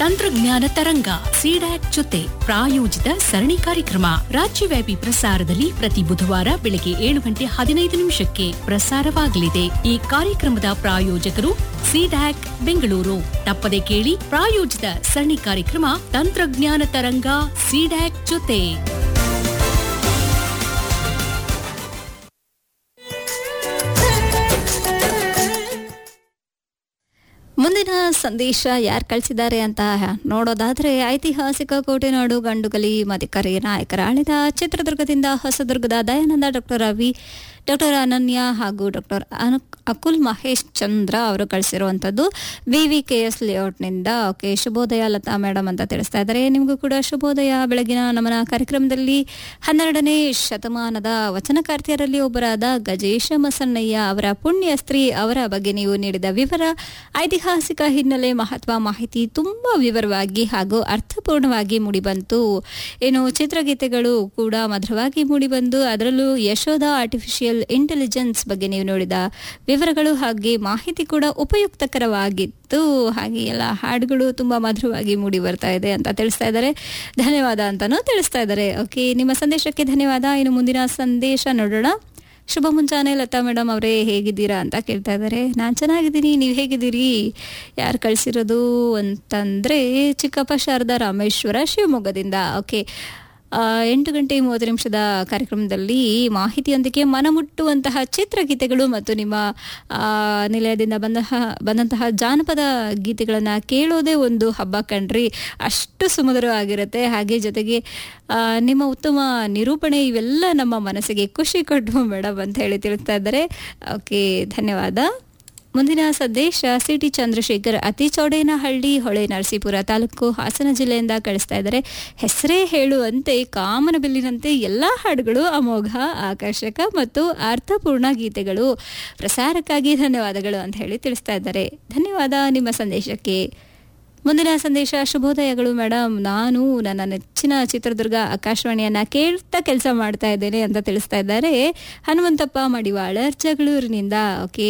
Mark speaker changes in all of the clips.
Speaker 1: ತಂತ್ರಜ್ಞಾನ ತರಂಗ ಸಿಡ್ಯಾಕ್ ಜೊತೆ ಪ್ರಾಯೋಜಿತ ಸರಣಿ ಕಾರ್ಯಕ್ರಮ ರಾಜ್ಯವ್ಯಾಪಿ ಪ್ರಸಾರದಲ್ಲಿ ಪ್ರತಿ ಬುಧವಾರ ಬೆಳಗ್ಗೆ ಏಳು ಗಂಟೆ ಹದಿನೈದು ನಿಮಿಷಕ್ಕೆ ಪ್ರಸಾರವಾಗಲಿದೆ ಈ ಕಾರ್ಯಕ್ರಮದ ಪ್ರಾಯೋಜಕರು ಸಿಡ್ಯಾಕ್ ಬೆಂಗಳೂರು ತಪ್ಪದೆ ಕೇಳಿ ಪ್ರಾಯೋಜಿತ ಸರಣಿ ಕಾರ್ಯಕ್ರಮ ತಂತ್ರಜ್ಞಾನ ತರಂಗ ಸಿಡ್ಯಾಕ್ ಜೊತೆ
Speaker 2: ಮುಂದಿನ ಸಂದೇಶ ಯಾರು ಕಳಿಸಿದ್ದಾರೆ ಅಂತ ನೋಡೋದಾದ್ರೆ ಐತಿಹಾಸಿಕ ಕೋಟೆನಾಡು ಗಂಡುಗಲಿ ಮದಿಕರಿ ನಾಯಕರ ಆಳಿದ ಚಿತ್ರದುರ್ಗದಿಂದ ಹೊಸದುರ್ಗದ ದಯಾನಂದ ಡಾಕ್ಟರ್ ರವಿ ಡಾಕ್ಟರ್ ಅನನ್ಯ ಹಾಗೂ ಡಾಕ್ಟರ್ ಅಕುಲ್ ಮಹೇಶ್ ಚಂದ್ರ ಅವರು ಕಳಿಸಿರುವಂಥದ್ದು ವಿ ವಿ ಕೆ ಎಸ್ ಲೇಔಟ್ನಿಂದ ಓಕೆ ಶುಭೋದಯ ಲತಾ ಮೇಡಮ್ ಅಂತ ತಿಳಿಸ್ತಾ ಇದ್ದಾರೆ ನಿಮಗೂ ಕೂಡ ಶುಭೋದಯ ಬೆಳಗಿನ ನಮನ ಕಾರ್ಯಕ್ರಮದಲ್ಲಿ ಹನ್ನೆರಡನೇ ಶತಮಾನದ ವಚನಕಾರ್ತಿಯರಲ್ಲಿ ಒಬ್ಬರಾದ ಗಜೇಶ ಮಸಣ್ಣಯ್ಯ ಅವರ ಪುಣ್ಯ ಸ್ತ್ರೀ ಅವರ ಬಗ್ಗೆ ನೀವು ನೀಡಿದ ವಿವರ ಐತಿಹಾಸಿಕ ಹಿನ್ನೆಲೆ ಮಹತ್ವ ಮಾಹಿತಿ ತುಂಬಾ ವಿವರವಾಗಿ ಹಾಗೂ ಅರ್ಥಪೂರ್ಣವಾಗಿ ಮೂಡಿಬಂತು ಏನು ಚಿತ್ರಗೀತೆಗಳು ಕೂಡ ಮಧುರವಾಗಿ ಮೂಡಿಬಂದು ಅದರಲ್ಲೂ ಯಶೋಧ ಆರ್ಟಿಫಿಷಿಯಲ್ ಇಂಟೆಲಿಜೆನ್ಸ್ ಬಗ್ಗೆ ನೀವು ನೋಡಿದ ವಿವರಗಳು ಹಾಗೆ ಮಾಹಿತಿ ಕೂಡ ಉಪಯುಕ್ತಕರವಾಗಿತ್ತು ಹಾಗೆ ಎಲ್ಲ ಹಾಡುಗಳು ತುಂಬಾ ಮಧುರವಾಗಿ ಮೂಡಿ ಬರ್ತಾ ಇದೆ ಅಂತ ತಿಳಿಸ್ತಾ ಇದ್ದಾರೆ ಧನ್ಯವಾದ ಅಂತಾನೂ ತಿಳಿಸ್ತಾ ಇದ್ದಾರೆ ಓಕೆ ನಿಮ್ಮ ಸಂದೇಶಕ್ಕೆ ಧನ್ಯವಾದ ಇನ್ನು ಮುಂದಿನ ಸಂದೇಶ ನೋಡೋಣ ಶುಭ ಮುಂಜಾನೆ ಲತಾ ಮೇಡಮ್ ಅವರೇ ಹೇಗಿದ್ದೀರಾ ಅಂತ ಕೇಳ್ತಾ ಇದ್ದಾರೆ ನಾನು ಚೆನ್ನಾಗಿದ್ದೀನಿ ನೀವು ಹೇಗಿದ್ದೀರಿ ಯಾರು ಕಳಿಸಿರೋದು ಅಂತಂದರೆ ಚಿಕ್ಕಪ್ಪ ಶಾರದಾ ರಾಮೇಶ್ವರ ಶಿವಮೊಗ್ಗದಿಂದ ಓಕೆ ಎಂಟು ಗಂಟೆ ಮೂವತ್ತು ನಿಮಿಷದ ಕಾರ್ಯಕ್ರಮದಲ್ಲಿ ಮಾಹಿತಿಯೊಂದಿಗೆ ಮನಮುಟ್ಟುವಂತಹ ಚಿತ್ರಗೀತೆಗಳು ಮತ್ತು ನಿಮ್ಮ ನಿಲಯದಿಂದ ಬಂತಹ ಬಂದಂತಹ ಜಾನಪದ ಗೀತೆಗಳನ್ನು ಕೇಳೋದೇ ಒಂದು ಹಬ್ಬ ಕಣ್ರಿ ಅಷ್ಟು ಸುಮಧುರವಾಗಿರುತ್ತೆ ಹಾಗೆ ಜೊತೆಗೆ ನಿಮ್ಮ ಉತ್ತಮ ನಿರೂಪಣೆ ಇವೆಲ್ಲ ನಮ್ಮ ಮನಸ್ಸಿಗೆ ಖುಷಿ ಕೊಟ್ಟು ಮೇಡಮ್ ಅಂತ ಹೇಳಿ ತಿಳಿಸ್ತಾ ಇದ್ದಾರೆ ಓಕೆ ಧನ್ಯವಾದ ಮುಂದಿನ ಸಂದೇಶ ಸಿಟಿ ಚಂದ್ರಶೇಖರ್ ಅತಿ ಚೌಡೇನಹಳ್ಳಿ ಹೊಳೆ ನರಸೀಪುರ ತಾಲೂಕು ಹಾಸನ ಜಿಲ್ಲೆಯಿಂದ ಕಳಿಸ್ತಾ ಇದ್ದಾರೆ ಹೆಸರೇ ಹೇಳುವಂತೆ ಕಾಮನಬಿಲ್ಲಿನಂತೆ ಎಲ್ಲ ಹಾಡುಗಳು ಅಮೋಘ ಆಕರ್ಷಕ ಮತ್ತು ಅರ್ಥಪೂರ್ಣ ಗೀತೆಗಳು ಪ್ರಸಾರಕ್ಕಾಗಿ ಧನ್ಯವಾದಗಳು ಅಂತ ಹೇಳಿ ತಿಳಿಸ್ತಾ ಇದ್ದಾರೆ ಧನ್ಯವಾದ ನಿಮ್ಮ ಸಂದೇಶಕ್ಕೆ ಮುಂದಿನ ಸಂದೇಶ ಶುಭೋದಯಗಳು ಮೇಡಮ್ ನಾನು ನನ್ನ ನೆಚ್ಚಿನ ಚಿತ್ರದುರ್ಗ ಆಕಾಶವಾಣಿಯನ್ನ ಕೇಳ್ತಾ ಕೆಲಸ ಮಾಡ್ತಾ ಇದ್ದೇನೆ ಅಂತ ತಿಳಿಸ್ತಾ ಇದ್ದಾರೆ ಹನುಮಂತಪ್ಪ ಮಡಿವಾಳರ್ ಜಗಳೂರಿನಿಂದ ಓಕೆ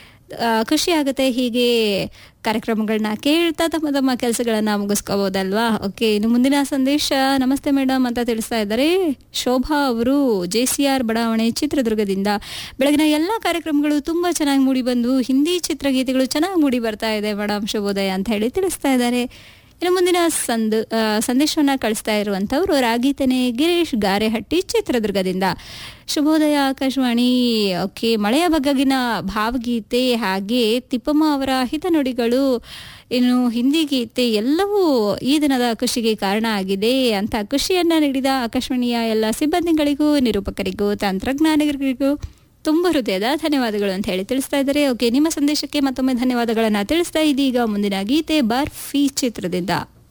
Speaker 2: ಖುಷಿ ಆಗುತ್ತೆ ಹೀಗೆ ಕಾರ್ಯಕ್ರಮಗಳನ್ನ ಕೇಳ್ತಾ ತಮ್ಮ ತಮ್ಮ ಕೆಲಸಗಳನ್ನ ಮುಗಿಸ್ಕೋಬೋದಲ್ವಾ ಓಕೆ ಇನ್ನು ಮುಂದಿನ ಸಂದೇಶ ನಮಸ್ತೆ ಮೇಡಮ್ ಅಂತ ತಿಳಿಸ್ತಾ ಇದ್ದಾರೆ ಶೋಭಾ ಅವರು ಜೆ ಸಿ ಆರ್ ಬಡಾವಣೆ ಚಿತ್ರದುರ್ಗದಿಂದ ಬೆಳಗಿನ ಎಲ್ಲ ಕಾರ್ಯಕ್ರಮಗಳು ತುಂಬ ಚೆನ್ನಾಗಿ ಮೂಡಿ ಬಂದು ಹಿಂದಿ ಚಿತ್ರಗೀತೆಗಳು ಚೆನ್ನಾಗಿ ಮೂಡಿ ಬರ್ತಾ ಇದೆ ಮೇಡಮ್ ಶುಭೋದಯ ಅಂತ ಹೇಳಿ ತಿಳಿಸ್ತಾ ಇದ್ದಾರೆ ಇನ್ನು ಮುಂದಿನ ಸಂದ ಸಂದೇಶವನ್ನ ಕಳಿಸ್ತಾ ಇರುವಂತವ್ರು ರಾಗಿತನೆ ಗಿರೀಶ್ ಗಾರೆಹಟ್ಟಿ ಚಿತ್ರದುರ್ಗದಿಂದ ಶುಭೋದಯ ಆಕಾಶವಾಣಿ ಓಕೆ ಮಳೆಯ ಬಗೆಗಿನ ಭಾವಗೀತೆ ಹಾಗೆ ತಿಪ್ಪಮ್ಮ ಅವರ ಹಿತನುಡಿಗಳು ಇನ್ನು ಹಿಂದಿ ಗೀತೆ ಎಲ್ಲವೂ ಈ ದಿನದ ಖುಷಿಗೆ ಕಾರಣ ಆಗಿದೆ ಅಂತ ಖುಷಿಯನ್ನ ನೀಡಿದ ಆಕಾಶವಾಣಿಯ ಎಲ್ಲ ಸಿಬ್ಬಂದಿಗಳಿಗೂ ನಿರೂಪಕರಿಗೂ ತಂತ್ರಜ್ಞಾನಿಗಳಿಗೂ ತುಂಬ ಹೃದಯದ ಧನ್ಯವಾದಗಳು ಅಂತ ಹೇಳಿ ತಿಳಿಸ್ತಾ ಇದ್ದಾರೆ ಓಕೆ ನಿಮ್ಮ ಸಂದೇಶಕ್ಕೆ ಮತ್ತೊಮ್ಮೆ ಧನ್ಯವಾದಗಳನ್ನ ತಿಳಿಸ್ತಾ ಇದೀಗ ಮುಂದಿನ ಗೀತೆ ಬರ್ಫಿ ಚಿತ್ರದಿಂದ